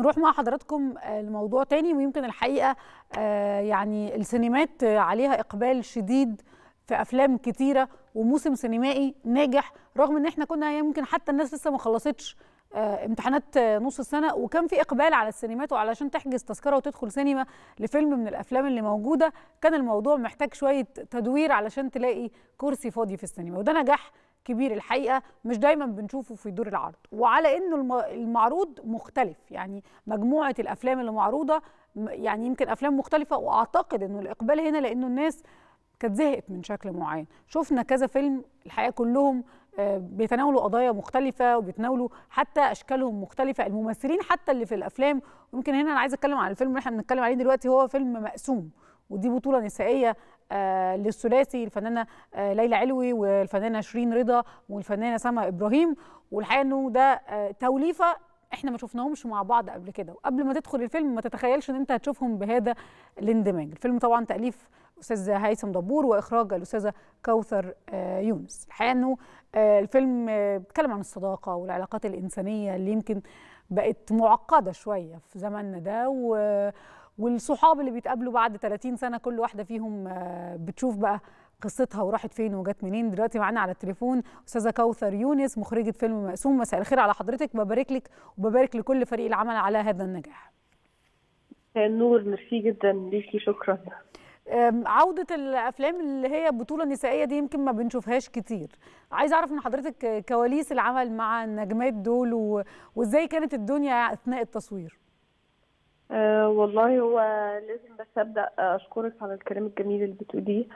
هروح مع حضراتكم لموضوع تاني ويمكن الحقيقه يعني السينمات عليها اقبال شديد في افلام كتيره وموسم سينمائي ناجح رغم ان احنا كنا يمكن حتى الناس لسه ما خلصتش امتحانات نص السنه وكان في اقبال على السينمات وعلشان تحجز تذكره وتدخل سينما لفيلم من الافلام اللي موجوده كان الموضوع محتاج شويه تدوير علشان تلاقي كرسي فاضي في السينما وده نجاح كبير الحقيقه مش دايما بنشوفه في دور العرض وعلى انه المعروض مختلف يعني مجموعه الافلام اللي معروضه يعني يمكن افلام مختلفه واعتقد انه الاقبال هنا لانه الناس كانت زهقت من شكل معين شفنا كذا فيلم الحقيقه كلهم بيتناولوا قضايا مختلفه وبيتناولوا حتى اشكالهم مختلفه الممثلين حتى اللي في الافلام ويمكن هنا انا عايزه اتكلم عن الفيلم اللي احنا بنتكلم عليه دلوقتي هو فيلم مقسوم ودي بطوله نسائيه آه للثلاثي الفنانه آه ليلى علوي والفنانه شيرين رضا والفنانه سما ابراهيم والحقيقه انه ده آه توليفه احنا ما شفناهمش مع بعض قبل كده وقبل ما تدخل الفيلم ما تتخيلش ان انت هتشوفهم بهذا الاندماج الفيلم طبعا تاليف استاذ هيثم دبور واخراج الاستاذه كوثر يونس الحقيقه انه الفيلم بيتكلم عن الصداقه والعلاقات الانسانيه اللي يمكن بقت معقده شويه في زماننا ده و والصحاب اللي بيتقابلوا بعد 30 سنه كل واحده فيهم بتشوف بقى قصتها وراحت فين وجت منين دلوقتي معانا على التليفون استاذه كوثر يونس مخرجه فيلم مقسوم مساء الخير على حضرتك ببارك لك وببارك لكل فريق العمل على هذا النجاح النور ميرسي جدا ليكي شكرا عودة الأفلام اللي هي بطولة نسائية دي يمكن ما بنشوفهاش كتير عايز أعرف من حضرتك كواليس العمل مع النجمات دول و... وإزاي كانت الدنيا أثناء التصوير أه والله هو لازم بس ابدا اشكرك على الكلام الجميل اللي بتقوليه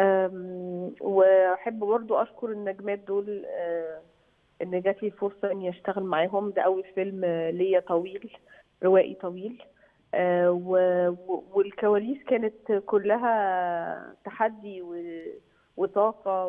واحب برضو اشكر النجمات دول أه ان جات لي فرصه اني اشتغل معاهم ده اول فيلم ليا طويل روائي طويل أه والكواليس كانت كلها تحدي وطاقه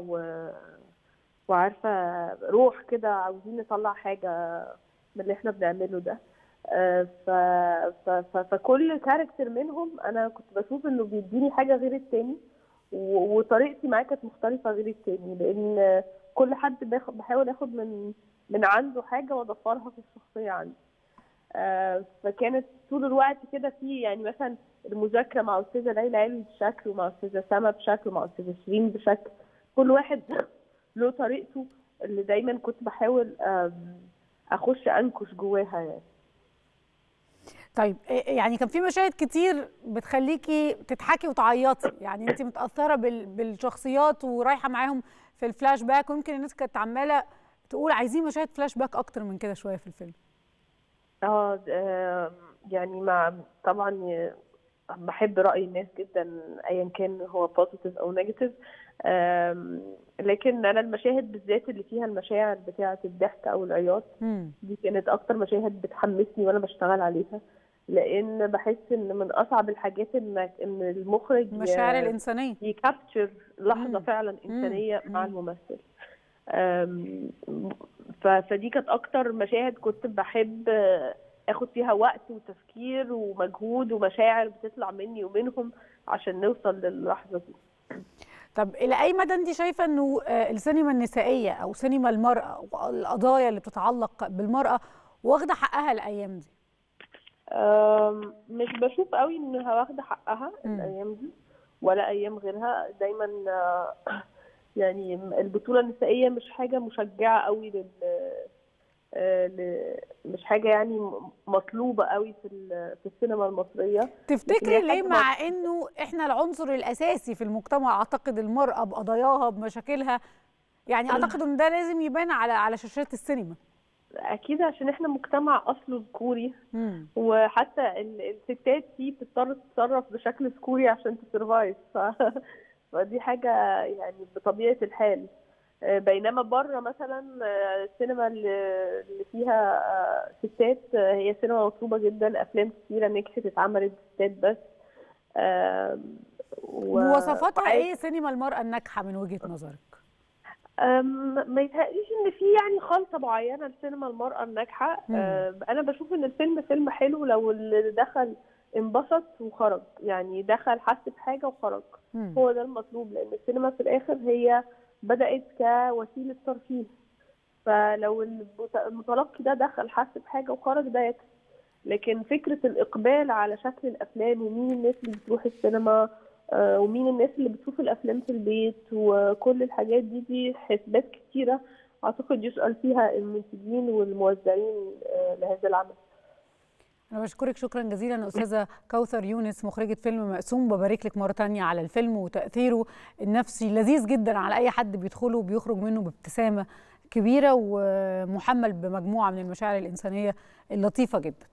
وعارفه روح كده عاوزين نطلع حاجه من اللي احنا بنعمله ده ف... ف... ف... فكل كاركتر منهم انا كنت بشوف انه بيديني حاجه غير التاني و... وطريقتي معاه كانت مختلفه غير التاني لان كل حد باخد بحاول اخد من من عنده حاجه واضفرها في الشخصيه عندي آه فكانت طول الوقت كده في يعني مثلا المذاكره مع استاذه ليلى علوي بشكل ومع استاذه سما بشكل ومع استاذه شيرين بشكل كل واحد له طريقته اللي دايما كنت بحاول اخش انكش جواها يعني طيب يعني كان في مشاهد كتير بتخليكي تضحكي وتعيطي يعني انت متاثره بالشخصيات ورايحه معاهم في الفلاش باك ويمكن الناس كانت عماله تقول عايزين مشاهد فلاش باك اكتر من كده شويه في الفيلم اه يعني مع طبعا بحب راي الناس جدا ايا كان هو بوزيتيف او نيجاتيف لكن انا المشاهد بالذات اللي فيها المشاعر بتاعه الضحك او العياط دي كانت اكتر مشاهد بتحمسني وانا بشتغل عليها لان بحس ان من اصعب الحاجات انك ان المخرج المشاعر الانسانيه يكابتشر لحظه مم. فعلا انسانيه مم. مع الممثل فدي كانت اكتر مشاهد كنت بحب اخد فيها وقت وتفكير ومجهود ومشاعر بتطلع مني ومنهم عشان نوصل للحظه دي طب الى اي مدى انت شايفه انه السينما النسائيه او سينما المراه والقضايا اللي بتتعلق بالمراه واخده حقها الايام دي مش بشوف قوي انها واخده حقها م. الايام دي ولا ايام غيرها دايما يعني البطوله النسائيه مش حاجه مشجعه قوي لل مش حاجه يعني مطلوبه قوي في في السينما المصريه تفتكري ليه مع انه احنا العنصر الاساسي في المجتمع اعتقد المراه بقضاياها بمشاكلها يعني اعتقد ان ده لازم يبان على على شاشات السينما اكيد عشان احنا مجتمع اصله ذكوري وحتى الستات فيه بتضطر تتصرف بشكل ذكوري عشان تسرفايف ف... فدي حاجه يعني بطبيعه الحال بينما بره مثلا السينما اللي فيها ستات هي سينما مطلوبه جدا افلام كتيره نجحت اتعملت ستات بس مواصفاتها ايه سينما المراه الناجحه من وجهه نظرك؟ ما يتهيأليش ان في يعني خلطه معينه لسينما المراه الناجحه انا بشوف ان الفيلم فيلم حلو لو اللي دخل انبسط وخرج يعني دخل حس بحاجه وخرج مم. هو ده المطلوب لان السينما في الاخر هي بدات كوسيله ترفيه فلو المتلقي ده دخل حس بحاجه وخرج ده يكفي لكن فكره الاقبال على شكل الافلام ومين الناس اللي بتروح السينما آه، ومين الناس اللي بتشوف الافلام في البيت وكل الحاجات دي دي حسبات كتيره اعتقد يسال فيها المنتجين والموزعين آه، لهذا العمل أنا بشكرك شكرا جزيلا أستاذة كوثر يونس مخرجة فيلم مقسوم ببارك لك مرة تانية على الفيلم وتأثيره النفسي لذيذ جدا على أي حد بيدخله وبيخرج منه بابتسامة كبيرة ومحمل بمجموعة من المشاعر الإنسانية اللطيفة جدا